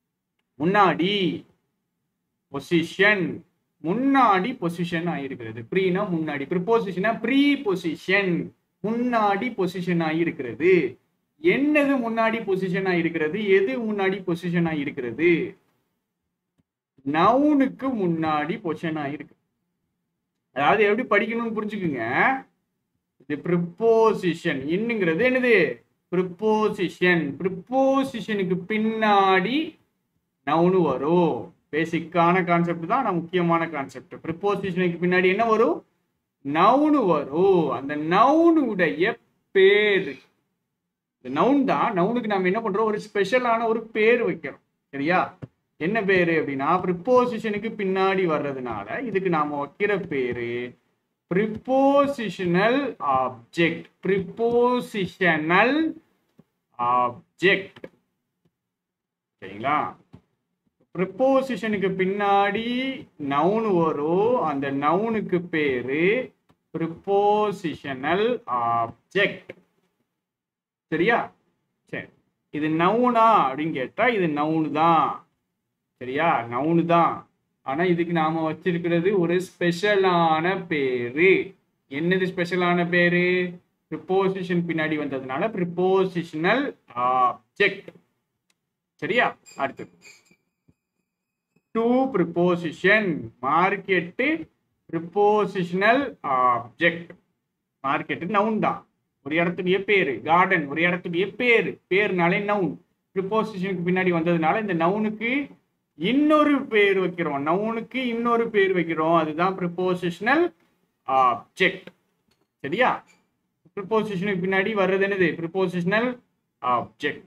Speaker 1: முன்னாடி பொசிஷன் முன்னாடி பொசிஷன் ஆயிருக்கிறது ப்ரீனா முன்னாடி ப்ரிப்போசிஷனா ப்ரீ பொசிஷன் முன்னாடி பொசிஷன் ஆயிருக்கிறது என்னது முன்னாடி பொசிஷன் ஆயிருக்கிறது எது முன்னாடி பொசிஷன் ஆயிருக்கிறது நவுனுக்கு முன்னாடி பொசிஷன் ஆயிருக்கு அதாவது எப்படி படிக்கணும்னு புரிஞ்சுக்குங்க இது ப்ரிப்போசிஷன் இன்னுங்கிறது என்னது ப்ரிப்போசிஷன் ப்ரிப்போசிஷனுக்கு பின்னாடி நவுனு வரும் பேசிக்கான கான்செப்ட் தான் நான் முக்கியமான கான்செப்ட் ப்ரிப்போசிஷனுக்கு பின்னாடி என்ன வரும் நவுனு வரும் அந்த நவுனுடைய பேரு இந்த நவுன் தான் நவுனுக்கு நம்ம என்ன பண்றோம் ஒரு ஸ்பெஷலான ஒரு பேர் வைக்கிறோம் சரியா என்ன பேரு அப்படின்னா ப்ரிப்போசிஷனுக்கு பின்னாடி வர்றதுனால இதுக்கு நாம வைக்கிற பேரு ப்ரிப்போசிஷனல் ஆப்ஜெக்ட் ப்ரிப்போசிஷனல் ஆப்ஜெக்ட் சரிங்களா ப்ரிப்போசிஷனுக்கு பின்னாடி நவுன் வரும் அந்த நவுனுக்கு பேரு ப்ரிப்போசிஷனல் ஆப்ஜெக்ட் சரியா சரி இது நவுனா அப்படின்னு கேட்டா இது நவுனு தான் சரியா நவுனு தான் ஆனா இதுக்கு நாம வச்சிருக்கிறது ஒரு ஸ்பெஷலான பேரு என்னது ஸ்பெஷலான பேரு ப்ரிப்போசிஷன் பின்னாடி வந்ததுனால ப்ரிப்போசிஷனல் ஆப்ஜெக்ட் சரியா அடுத்தது to preposition market prepositional object market noun தான் ஒரு இடத்துடைய பேரு கார்டன் ஒரு இடத்துடைய பேரு பேருனாலே நவுன் ப்ரிப்போசிஷனுக்கு பின்னாடி வந்ததுனால இந்த நவுனுக்கு இன்னொரு பேர் வைக்கிறோம் நவுனுக்கு இன்னொரு பேர் வைக்கிறோம் அதுதான் ப்ரிப்போசிஷனல் ஆப்ஜெக்ட் சரியா ப்ரிப்போசிஷனுக்கு பின்னாடி வர்றது என்னது ப்ரிப்போசிஷனல் ஆப்ஜெக்ட்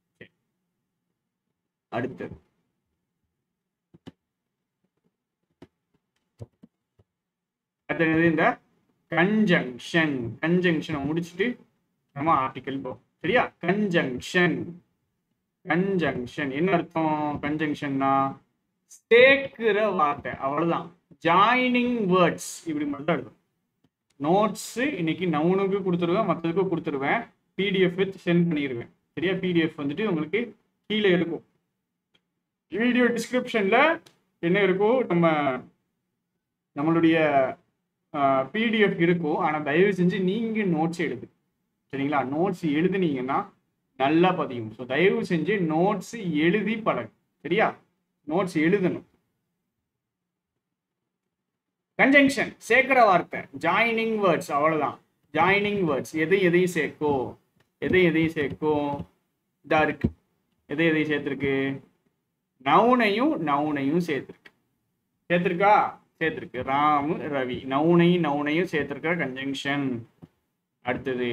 Speaker 1: அடுத்தது அடுத்தது இந்த கன்ஜங்ஷன் கன்ஜங்ஷனை முடிச்சுட்டு நம்ம ஆர்டிக்கல் போ சரியா கன்ஜங்ஷன் கன்ஜங்ஷன் என்ன அர்த்தம் கன்ஜங்ஷன்னா சேர்க்கிற வார்த்தை அவ்வளவுதான் ஜாயினிங் வேர்ட்ஸ் இப்படி மட்டும் தான் இருக்கும் நோட்ஸ் இன்னைக்கு நவுனுக்கு கொடுத்துருவேன் மற்றதுக்கும் கொடுத்துருவேன் பிடிஎஃப் வித் சென்ட் பண்ணிடுவேன் சரியா பிடிஎஃப் வந்துட்டு உங்களுக்கு கீழே இருக்கும் வீடியோ டிஸ்கிரிப்ஷன்ல என்ன இருக்கும் நம்ம நம்மளுடைய பிடிஎஃப் இருக்கும் ஆனால் தயவு செஞ்சு நீங்கள் நோட்ஸ் எழுது சரிங்களா நோட்ஸ் எழுதுனீங்கன்னா நல்லா பதியும் ஸோ தயவு செஞ்சு நோட்ஸ் எழுதி பழகு சரியா நோட்ஸ் எழுதணும் கன்ஜங்ஷன் சேர்க்கிற வார்த்தை ஜாயினிங் வேர்ட்ஸ் அவ்வளோதான் ஜாயினிங் வேர்ட்ஸ் எதை எதையும் சேர்க்கும் எதை எதையும் சேர்க்கும் இதா இருக்கு எதை எதையும் சேர்த்துருக்கு நவுனையும் நவுனையும் சேர்த்துருக்கு சேர்த்துருக்கா சேர்த்துருக்கு ராமு ரவி நவுனையும் நவுனையும் சேர்த்துருக்கிற கன்ஜங்ஷன் அடுத்தது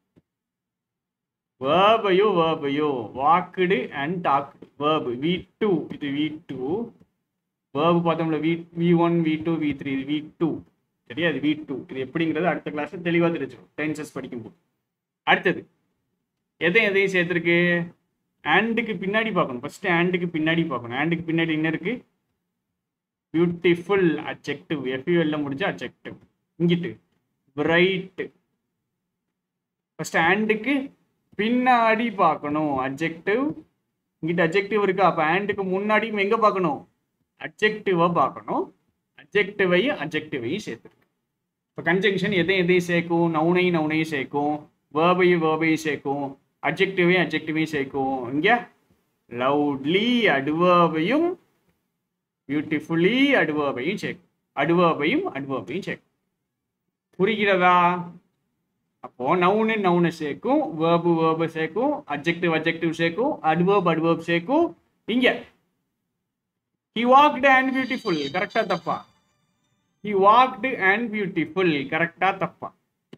Speaker 1: வேர்பையோ வேர்பையோ walked and talked verb V two இது வி டூ வேர்பு பார்த்தோம்ல V V one V two V three V two சரியா இது வி டூ இது எப்படிங்கிறது அடுத்த கிளாஸ் தெளிவாக தெரிஞ்சிடும் டென்சஸ் படிக்கும்போது அடுத்தது எதை எதையும் சேர்த்துருக்கு ஆண்டுக்கு பின்னாடி பார்க்கணும் ஃபர்ஸ்ட் ஆண்டுக்கு பின்னாடி பார்க்கணும் ஆண்டுக்கு பின்னாடி என்ன இருக்கு பியூட்டிஃபுல் அப்ஜெக்டிவ் எஃப்யூஎல்ல முடிஞ்ச அப்ஜெக்டிவ் இங்கிட்டு பிரைட் ஃபர்ஸ்ட் ஆண்டுக்கு பின்னாடி பார்க்கணும் அப்ஜெக்டிவ் இங்கிட்ட அப்ஜெக்டிவ் இருக்கு அப்போ ஆண்டுக்கு முன்னாடியும் எங்க பார்க்கணும் அப்ஜெக்டிவா பார்க்கணும் அப்ஜெக்டிவையும் அப்ஜெக்டிவையும் சேர்த்துருக்கு இப்போ கன்ஜங்ஷன் எதை எதையும் சேர்க்கும் நவுனையும் நவுனையும் சேர்க்கும் வேர்பையும் வேர்பையும் சேர்க்கும் அப்ஜெக்டிவையும் அப்ஜெக்டிவையும் சேர்க்கும் இங்க லவுட்லி அடுவர்பையும் பியூட்டிஃபுல்லி அடுவர்பையும் சேர்க்கும் அடுவர்பையும் அடுவர்பையும் சேர்க்கும் புரிகிறதா அப்போ நவுனு நவுனை சேர்க்கும் வேர்பு வேர்பு சேர்க்கும் அப்ஜெக்டிவ் அப்ஜெக்டிவ் சேர்க்கும் அட்வர்ப் அட்வர்ப் சேர்க்கும் இங்க ஹி வாக்டு அண்ட் பியூட்டிஃபுல் கரெக்டா தப்பா ஹி வாக்டு அண்ட் பியூட்டிஃபுல் கரெக்டா தப்பா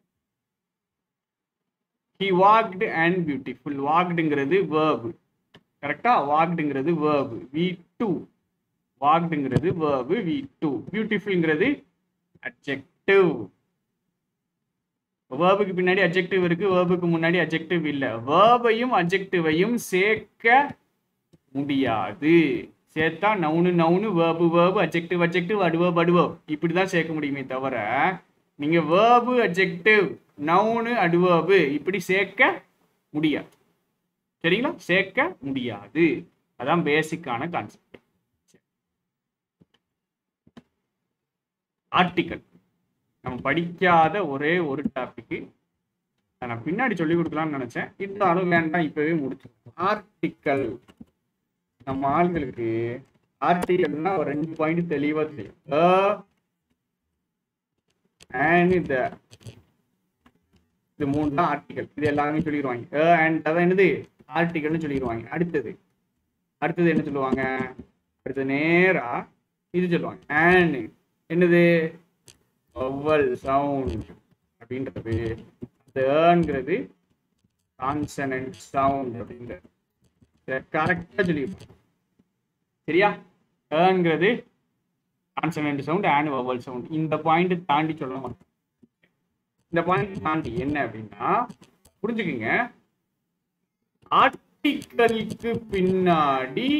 Speaker 1: ஹி வாக்டு அண்ட் பியூட்டிஃபுல் வாக்டுங்கிறது வேர்பு கரெக்டா வாக்டுங்கிறது வேர்பு வி டூ வாக்டுங்கிறது வேர்பு வி டூ பியூட்டிஃபுல்ங்கிறது அப்ஜெக்டிவ் வேர்புக்கு பின்னாடி அப்ஜெக்டிவ் இருக்கு வேர்புக்கு முன்னாடி அப்ஜெக்டிவ் இல்ல வேர்பையும் அப்ஜெக்டிவையும் சேர்க்க முடியாது சேர்த்தா noun noun verb verb adjective adjective adverb adverb இப்படி தான் சேர்க்க முடியுமே தவிர நீங்க வேர்பு அப்ஜெக்டிவ் நவுனு அடுவர்பு இப்படி சேர்க்க முடியாது சரிங்களா சேர்க்க முடியாது அதான் பேசிக்கான கான்செப்ட் ஆர்டிக்கல் நம்ம படிக்காத ஒரே ஒரு டாபிக் நான் பின்னாடி சொல்லி கொடுக்கலாம்னு நினைச்சேன் இருந்தாலும் வேண்டாம் இப்பவே முடிச்சு ஆர்டிக்கல் நம்ம ஆள்களுக்கு ஆர்டிக்கல்னா ஒரு ரெண்டு பாயிண்ட் தெளிவா தெரியும் அண்ட் இந்த இது மூணு தான் ஆர்டிக்கல் இது எல்லாமே சொல்லிடுவாங்க அண்ட் அதான் என்னது ஆர்டிக்கல்னு சொல்லிடுவாங்க அடுத்தது அடுத்தது என்ன சொல்லுவாங்க அடுத்தது நேரா இது சொல்லுவாங்க அண்ட் என்னது ஒவ்வொல் சவுண்ட் அப்படின்றது அந்த ஏர்ங்கிறது கான்சனன்ட் சவுண்ட் அப்படின்றது கரெக்டாக சொல்லியிருப்பாங்க சரியா ஏர்ங்கிறது consonant sound and vowel sound இந்த பாயிண்ட் தாண்டி சொல்ல மாட்டோம் இந்த பாயிண்ட் தாண்டி என்ன அப்படின்னா புரிஞ்சுக்குங்க ஆர்டிக்கலுக்கு பின்னாடி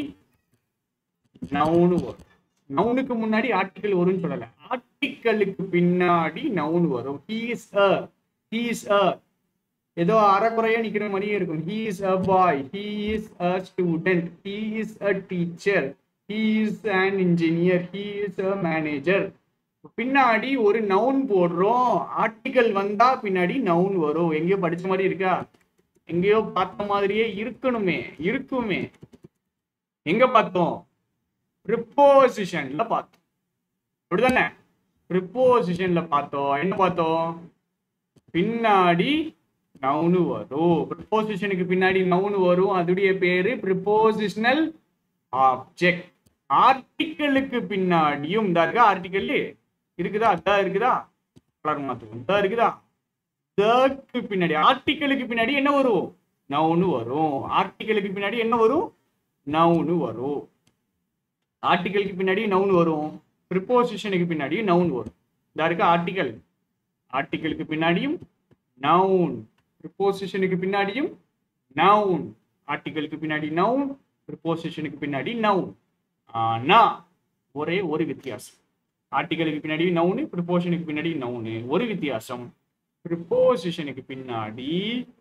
Speaker 1: நவுனு வரும் நவுனுக்கு முன்னாடி ஆர்டிக்கல் வரும்னு சொல்லல ஆர்டிக்கலுக்கு பின்னாடி நவுன் வரும் he is a he is a ஏதோ அறக்குறையா நிக்கிற மாதிரியே இருக்கும் he is a boy he is a student he is a teacher he is an engineer he is a manager பின்னாடி ஒரு நவுன் போடுறோம் ஆர்டிக்கல் வந்தா பின்னாடி நவுன் வரும் எங்கேயோ படிச்ச மாதிரி இருக்கா எங்கேயோ பார்த்த மாதிரியே இருக்கணுமே இருக்குமே எங்க பார்த்தோம் ப்ரிப்போசிஷன்ல பார்த்தோம் அப்படிதானே ப்ரிப்போசிஷன்ல பார்த்தோம் என்ன பார்த்தோம் பின்னாடி நவுனு வரும் ப்ரிப்போசிஷனுக்கு பின்னாடி நவுனு வரும் அதுடைய பேரு ப்ரிப்போசிஷனல் ஆப்ஜெக்ட் ஆர்டிக்கலுக்கு பின்னாடியும் இந்த இருக்கா ஆர்டிக்கல் இருக்குதா அதான் இருக்குதா கலர் மாத்துவோம் இதா இருக்குதா இதற்கு பின்னாடி ஆர்டிக்கலுக்கு பின்னாடி என்ன வரும் நவுனு வரும் ஆர்டிக்கலுக்கு பின்னாடி என்ன வரும் நவுனு வரும் ஆர்டிக்கலுக்கு பின்னாடி நவுன் வரும் ப்ரிப்போசிஷனுக்கு பின்னாடி நவுன் வரும் இதா இருக்கு ஆர்டிக்கல் ஆர்டிக்கலுக்கு பின்னாடியும் நவுன் ப்ரிப்போசிஷனுக்கு பின்னாடியும் நவுன் ஆர்டிக்கலுக்கு பின்னாடி நவுன் ப்ரிப்போசிஷனுக்கு பின்னாடி நவுன் ஆனா ஒரே ஒரு வித்தியாசம் ஆர்டிக்கலுக்கு பின்னாடி நவுனு ப்ரிப்போஷனுக்கு பின்னாடி நவுனு ஒரு வித்தியாசம் ப்ரிப்போசிஷனுக்கு பின்னாடி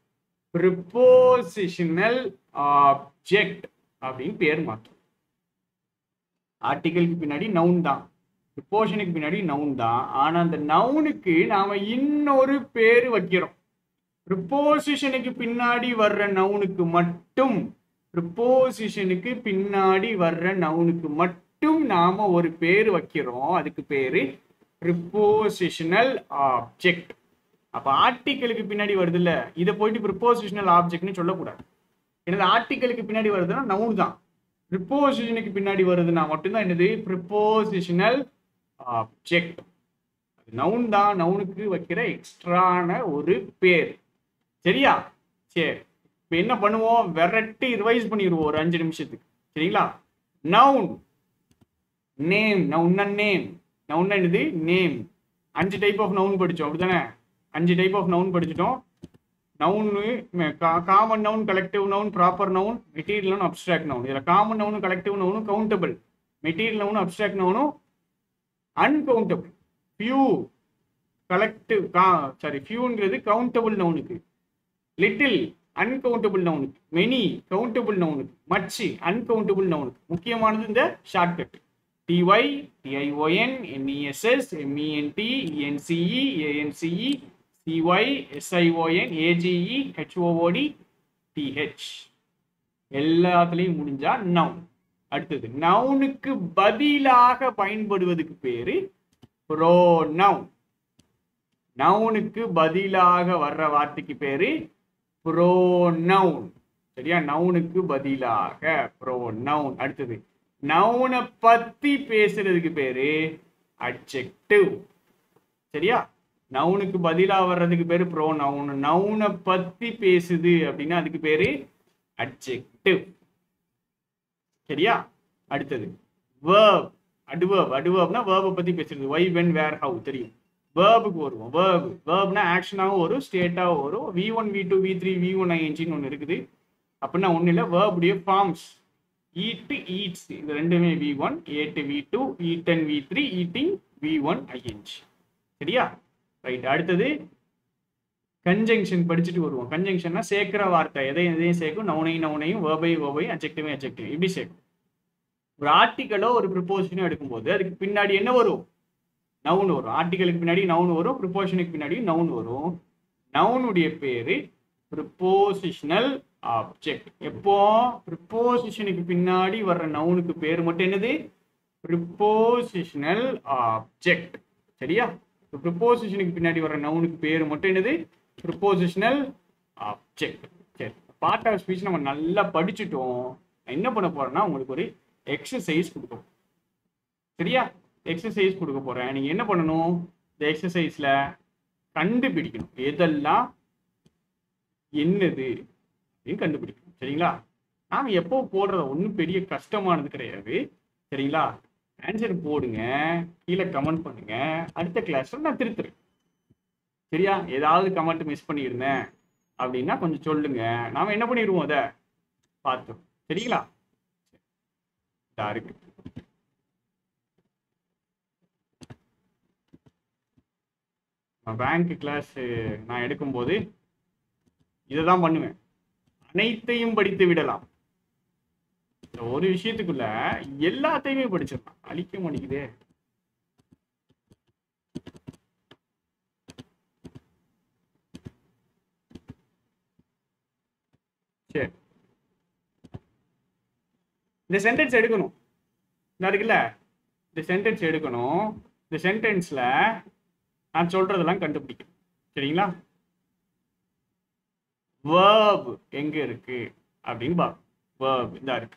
Speaker 1: ப்ரிப்போசிஷனல் ஆப்ஜெக்ட் அப்படின்னு பேர் மாற்றும் ஆர்டிக்கலுக்கு பின்னாடி நவுன் தான் ப்ரிப்போஷனுக்கு பின்னாடி நவுன் தான் ஆனா அந்த நவுனுக்கு நாம இன்னொரு பேர் வைக்கிறோம் ப்ரிப்போசிஷனுக்கு பின்னாடி வர்ற நவுனுக்கு மட்டும் ப்ரிப்போசிஷனுக்கு பின்னாடி வர்ற நவுனுக்கு மட்டும் நாம ஒரு பேர் வைக்கிறோம் அதுக்கு பேரு ப்ரிப்போசிஷனல் ஆப்ஜெக்ட் அப்ப ஆர்டிக்கலுக்கு பின்னாடி வருது இல்ல இதை போயிட்டு ப்ரிப்போசிஷனல் ஆப்ஜெக்ட்னு சொல்லக்கூடாது எனது ஆர்டிக்கலுக்கு பின்னாடி வருதுன்னா நவுன் தான் ப்ரிப்போசிஷனுக்கு பின்னாடி வருதுன்னா மட்டும்தான் என்னது ப்ரிப்போசிஷனல் ஆப்ஜெக்ட் நவுன் தான் நவுனுக்கு வைக்கிற எக்ஸ்ட்ரான ஒரு பேர் சரியா சரி இப்போ என்ன பண்ணுவோம் விரட்டி ரிவைஸ் பண்ணிடுவோம் ஒரு அஞ்சு நிமிஷத்துக்கு சரிங்களா நவுன் நேம் நவுன்னா நேம் நவுன்னா என்னது நேம் அஞ்சு டைப் ஆஃப் நவுன் படித்தோம் அப்படிதானே அஞ்சு டைப் ஆஃப் நவுன் படிச்சிட்டோம் noun common noun collective noun proper noun material noun abstract noun இதில் காமன் நவுன் கலெக்டிவ் நவுனும் கவுண்டபிள் மெட்டீரியல் நவுன் அப்ட்ராக்ட் நவுனும் அன்கவுண்டபிள் ஃபியூ கலெக்டிவ் கா சாரி ஃபியூங்கிறது கவுண்டபிள் நவுனுக்கு லிட்டில் அன்கவுண்டபிள் நவுனுக்கு மெனி கவுண்டபிள் நவுனுக்கு மச் அன்கவுண்டபிள் நவுனுக்கு முக்கியமானது இந்த shortcut T Y T I O N N E S S M E N T E N C E A N C E C Y S I O N A G E H O O D T H எல்லாத்துலேயும் முடிஞ்சா நவுன் அடுத்தது நவுனுக்கு பதிலாக பயன்படுவதுக்கு பேரு ப்ரோனவுன் நவுனுக்கு பதிலாக வர்ற வார்த்தைக்கு பேரு ப்ரோனவுன் சரியா நவுனுக்கு பதிலாக ப்ரோனவுன் அடுத்தது நவுனை பத்தி பேசுறதுக்கு பேரு அட்ஜெக்டிவ் சரியா நவுனுக்கு பதிலா வர்றதுக்கு பேரு ப்ரோ நவுன் நவுனை பத்தி பேசுது அப்படின்னா அதுக்கு பேரு அட்ஜெக்டிவ் சரியா அடுத்தது வேர்ப் அட்வர்ப் அட்வர்ப்னா வேர்பை பத்தி பேசுறது வை வென் வேர் ஹவு தெரியும் வேர்புக்கு வருவோம் வேர்ப் வேர்ப்னா ஆக்ஷனாகவும் வரும் ஸ்டேட்டாகவும் வரும் V one V two V three V one ஐஎன்ஜின்னு ஒன்று இருக்குது அப்படின்னா ஒன்றும் இல்லை வேர்புடைய ஃபார்ம்ஸ் ஈட்டு ஈட்ஸ் இது ரெண்டுமே V one ate V two eaten V three eating V one I N G சரியா ரைட் அடுத்தது கன்ஜங்ஷன் படிச்சுட்டு வருவோம் கன்ஜங்ஷன்னா சேர்க்கிற வார்த்தை எதையும் எதையும் சேர்க்கும் நவுனையும் நவுனையும் வேர்பை வேர்பையும் அஜெக்டிவையும் அஜெக்டிவ் இப்படி சேர்க்கும் ஒரு ஆர்டிக்கலோ ஒரு ப்ரிப்போசிஷனோ எடுக்கும்போது அதுக்கு பின்னாடி என்ன வரும் நவுன் வரும் ஆர்டிகளுக்கு பின்னாடி நவுன் வரும் ப்ரிப்போஷனுக்கு பின்னாடி நவுன் வரும் நவுனுடைய பேரு ப்ரிப்போசிஷனல் ஆப்ஜெக்ட் எப்போ ப்ரிப்போசிஷனுக்கு பின்னாடி வர்ற நவுனுக்கு பேர் மட்டும் என்னது ப்ரிப்போசிஷனல் ஆப்ஜெக்ட் சரியா ப்ரிப்போசிஷனுக்கு பின்னாடி வர்ற நவுனுக்கு பேர் மட்டும் என்னது ப்ரிப்போசிஷனல் ஆப்ஜெக்ட் சரி பார்ட் ஆஃப் ஸ்பீச் நம்ம நல்லா படிச்சுட்டோம் நான் என்ன பண்ண போறேன்னா உங்களுக்கு ஒரு எக்ஸசைஸ் கொடுக்கும் சரியா எக்ஸசைஸ் கொடுக்க போறேன் நீங்க என்ன பண்ணணும் இந்த எக்ஸசைஸ்ல கண்டுபிடிக்கணும் எதெல்லாம் என்னது அப்படின்னு கண்டுபிடிக்கணும் சரிங்களா நாம எப்போ போடுறத ஒன்றும் பெரிய கஷ்டமானது கிடையாது சரிங்களா ஆன்சர் போடுங்க கீழே கமெண்ட் பண்ணுங்க அடுத்த கிளாஸ்ல நான் திருத்துறேன் சரியா ஏதாவது கமெண்ட் மிஸ் பண்ணியிருந்தேன் அப்படின்னா கொஞ்சம் சொல்லுங்க நாம என்ன பண்ணிடுவோம் அதை பார்த்து சரிங்களா இதா இருக்கு பேங்க் கிளாஸ் நான் எடுக்கும்போது இதை தான் பண்ணுவேன் அனைத்தையும் படித்து விடலாம் இந்த ஒரு விஷயத்துக்குள்ள எல்லாத்தையுமே படிச்சிடலாம் அழிக்க மாட்டேங்குதே சரி இந்த சென்டென்ஸ் எடுக்கணும் இந்த இருக்குல்ல இந்த சென்டென்ஸ் எடுக்கணும் இந்த சென்டென்ஸ்ல நான் சொல்றதெல்லாம் கண்டுபிடிக்கணும் சரிங்களா வேர்ப் எங்க இருக்கு அப்படின்னு பார்க்கணும் வேர்ப் இந்த இருக்கு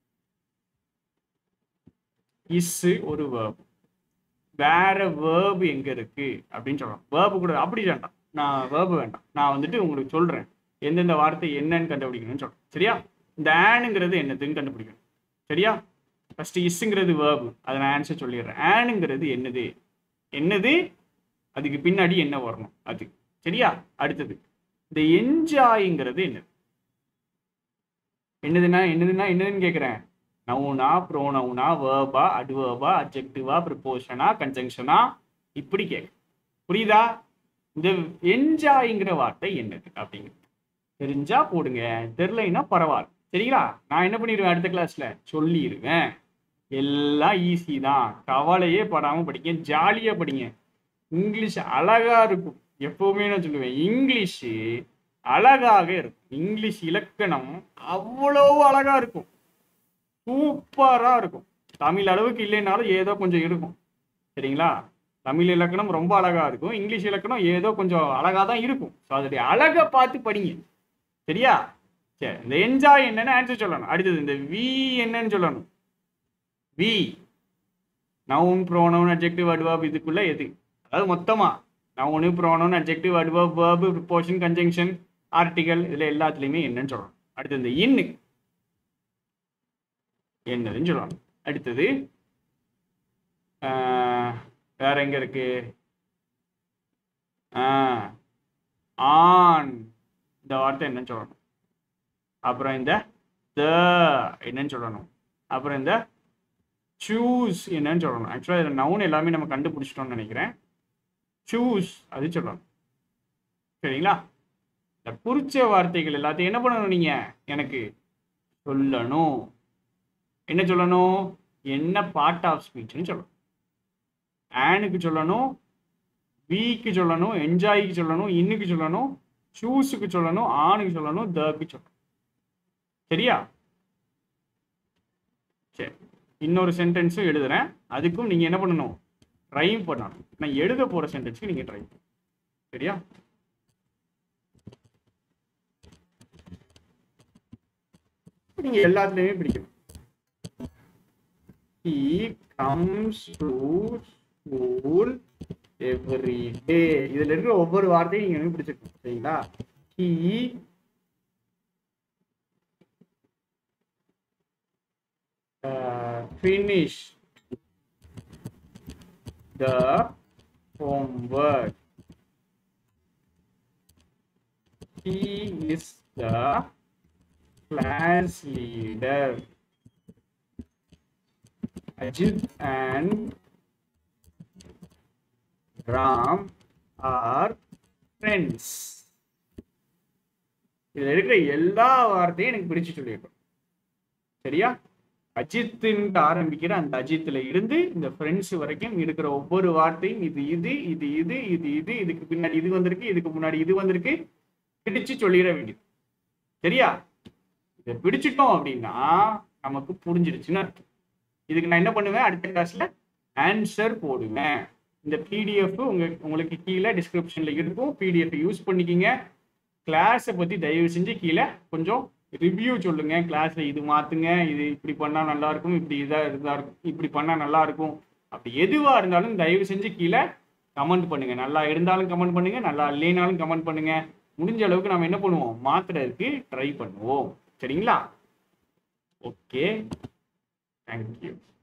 Speaker 1: இஸ் ஒரு வேர்ப் வேற வேர்ப் எங்க இருக்கு அப்படின்னு சொல்லலாம் வேர்ப் கூட அப்படி வேண்டாம் நான் வேர்ப் வேண்டாம் நான் வந்துட்டு உங்களுக்கு சொல்றேன் எந்தெந்த வார்த்தை என்னன்னு கண்டுபிடிக்கணும்னு சொல்றேன் சரியா இந்த ஆனுங்கிறது என்னதுன்னு கண்டுபிடிக்கணும் சரியா ஃபர்ஸ்ட் இஸ்ங்கிறது வேர்ப் அதை நான் ஆன்சர் சொல்லிடுறேன் ஆனுங்கிறது என்னது என்னது அதுக்கு பின்னாடி என்ன வரணும் அது சரியா அடுத்தது இந்த என்ஜாய்ங்கிறது என்னது என்னதுன்னா என்னதுன்னா என்னதுன்னு கேட்குறேன் நவுனா ப்ரோனவுனா வேர்பா அட்வேர்பா அப்ஜெக்டிவா ப்ரிப்போஷனா கன்ஜங்ஷனா இப்படி கேட்க புரியுதா இந்த என்ஜாய்ங்கிற வார்த்தை என்னது அப்படிங்கிறது தெரிஞ்சா போடுங்க தெரிலைன்னா பரவாயில்ல சரிங்களா நான் என்ன பண்ணிடுவேன் அடுத்த கிளாஸ்ல சொல்லிடுவேன் எல்லாம் ஈஸி தான் கவலையே படாம படிங்க ஜாலியா படிங்க இங்கிலீஷ் அழகா இருக்கும் எப்பவுமே நான் சொல்லுவேன் இங்கிலீஷ் அழகாக இருக்கும் இங்கிலீஷ் இலக்கணம் அவ்வளோ அழகா இருக்கும் சூப்பரா இருக்கும் தமிழ் அளவுக்கு இல்லைனாலும் ஏதோ கொஞ்சம் இருக்கும் சரிங்களா தமிழ் இலக்கணம் ரொம்ப அழகா இருக்கும் இங்கிலீஷ் இலக்கணம் ஏதோ கொஞ்சம் அழகா தான் இருக்கும் ஸோ அதோடைய அழகை பார்த்து படிங்க சரியா சரி இந்த என்ஜாய் என்னன்னு ஆன்சர் சொல்லணும் அடுத்தது இந்த வி என்னன்னு சொல்லணும் V noun pronoun adjective adverb இதுக்குள்ள எது அதாவது மொத்தமா noun pronoun adjective adverb verb preposition conjunction article இதுல எல்லாத்துலயுமே என்னன்னு சொல்லணும் அடுத்து இந்த இன்னு என்னதுன்னு சொல்லணும் அடுத்தது ஆஹ், வேற எங்க இருக்கு ஆஹ், ஆன் இந்த வார்த்தை என்னன்னு சொல்லணும் அப்புறம் இந்த த என்னன்னு சொல்லணும் அப்புறம் இந்த சூஸ் என்னன்னு சொல்லணும் ஆக்சுவலாக இதில் நவுன் எல்லாமே நம்ம கண்டுபிடிச்சிட்டோம்னு நினைக்கிறேன் சூஸ் அது சொல்லணும் சரிங்களா இந்த குறிச்ச வார்த்தைகள் எல்லாத்தையும் என்ன பண்ணணும் நீங்க எனக்கு சொல்லணும் என்ன சொல்லணும் என்ன பார்ட் ஆஃப் ஸ்பீச்னு சொல்லணும் ஆனுக்கு சொல்லணும் வீக்கு சொல்லணும் என்ஜாய்க்கு சொல்லணும் இன்னுக்கு சொல்லணும் சூஸுக்கு சொல்லணும் ஆணுக்கு சொல்லணும் தக்கு சொல்லணும் சரியா சரி இன்னொரு சென்டென்ஸும் எழுதுறேன் அதுக்கும் நீங்க என்ன பண்ணணும் ட்ரைவ் பண்ணணும் நான் எழுத போற சென்டென்ஸ்க்கு நீங்க ட்ரைவ் சரியா நீங்க எல்லாத்துலயுமே பிடிக்கணும் he comes to school every day இதுல இருக்கிற ஒவ்வொரு வார்த்தையும் நீங்க எனக்கு பிடிச்சிருக்கணும் சரிங்களா he uh, finish the homework. He is the class leader. Ajit and Ram are friends. இதுல இருக்கிற எல்லா வார்த்தையும் எனக்கு பிடிச்சு சொல்லியிருக்கோம் சரியா அஜித்துன்னு ஆரம்பிக்கிற அந்த அஜித்துல இருந்து இந்த ஃப்ரெண்ட்ஸ் வரைக்கும் இருக்கிற ஒவ்வொரு வார்த்தையும் இது இது இது இது இது இது இதுக்கு பின்னாடி இது வந்திருக்கு இதுக்கு முன்னாடி இது வந்திருக்கு பிடிச்சு சொல்லிட வேண்டியது சரியா இதை பிடிச்சிட்டோம் அப்படின்னா நமக்கு புரிஞ்சிடுச்சுன்னு அர்த்தம் இதுக்கு நான் என்ன பண்ணுவேன் அடுத்த கிளாஸ்ல ஆன்சர் போடுவேன் இந்த பிடிஎஃப் உங்க உங்களுக்கு கீழே டிஸ்கிரிப்ஷன்ல இருக்கும் பிடிஎஃப் யூஸ் பண்ணிக்கிங்க கிளாஸை பத்தி தயவு செஞ்சு கீழே கொஞ்சம் ரிவ்யூ சொல்லுங்க கிளாஸ்ல இது மாத்துங்க இது இப்படி பண்ணா நல்லா இருக்கும் இப்படி இதா இதா இருக்கும் இப்படி பண்ணா நல்லா இருக்கும் அப்படி எதுவா இருந்தாலும் தயவு செஞ்சு கீழே கமெண்ட் பண்ணுங்க நல்லா இருந்தாலும் கமெண்ட் பண்ணுங்க நல்லா இல்லைனாலும் கமெண்ட் பண்ணுங்க முடிஞ்ச அளவுக்கு நம்ம என்ன பண்ணுவோம் மாத்துறதுக்கு ட்ரை பண்ணுவோம் சரிங்களா ஓகே தேங்க்யூ